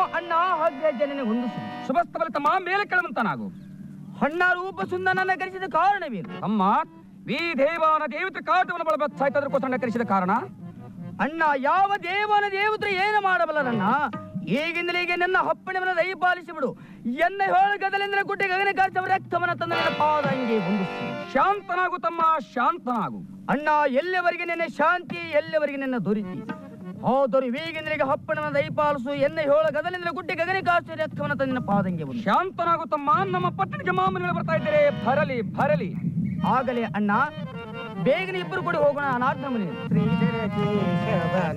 ಅಣ್ಣ ಹಾಗೆ ಜನನೆ ಹೊಂದಿಸು ಶುಭಸ್ತಬಲ ತಮ್ಮ ಮೇಲೆ ಕೆಳಮಂತನಾಗು ಅಣ್ಣ ರೂಪ ಸುಂದರನನ್ನ ಕರೆಸಿದ ಕಾರಣವೇನು ತಮ್ಮ ಈ ದೇವಾನ ದೇವತೆ ಕಾಟವನ್ನು ಬಳಬ ಸಾಯ್ತದಕ್ಕೋಸ್ಕರ ಕರೆಸಿದ ಕಾರಣ ಅಣ್ಣ ಯಾವ ದೇವನ ದೇವತರು ಏನು ಮಾಡಬಲ್ಲರಣ್ಣ ಈಗಿಂದಲೇ ಈಗ ನನ್ನ ಹಪ್ಪಣವನ್ನು ದಯಪಾಲಿಸಿ ಬಿಡು ಎನ್ನ ಹೇಳಗದಲೆಂದರೆ ಗುಡ್ಡೆ ಗಗನ ಕಾರ್ಚವ ರಕ್ತವನ ತಂದ ನನ್ನ ಪಾದ ಅಂಗಿ ಹೊಂದಿಸಿ ಶಾಂತನಾಗು ತಮ್ಮ ಶಾಂತನಾಗು ಅಣ್ಣ ಎಲ್ಲಿವರೆಗೆ ನಿನ್ನ ಶಾಂತಿ ಎಲ್ಲಿವರೆಗೆ ನಿನ್ನ ದೊರಿತಿ ಹೌದರು ಈಗಿಂದಲೀಗ ಹಪ್ಪಣವನ್ನು ದಯಪಾಲಿಸು ಎನ್ನ ಹೇಳ ಗದಲೆಂದರೆ ಗುಡ್ಡೆ ಗಗನ ಕಾರ್ಚವ ರಕ್ತವನ ತಂದ ನಿನ್ನ ಪಾದಂಗೆ ಹೊಂದಿಸಿ ಶಾಂತನಾಗು ತಮ್ಮ ನಮ್ಮ ಪಟ್ಟಣಕ್ಕೆ ಮಾಮೂಲಿ ಬರ್ತಾ ಇದ್ದೀರಿ ಭರಲಿ ಭರಲಿ ಆಗಲೇ ಅಣ್ಣ ಬೇಗನೆ ಇಬ್ಬರು ಕೂಡ ಹೋಗೋಣ ಅನಾಥ ಮನೆ ಶ್ರೀಧರ ಕೇಶವ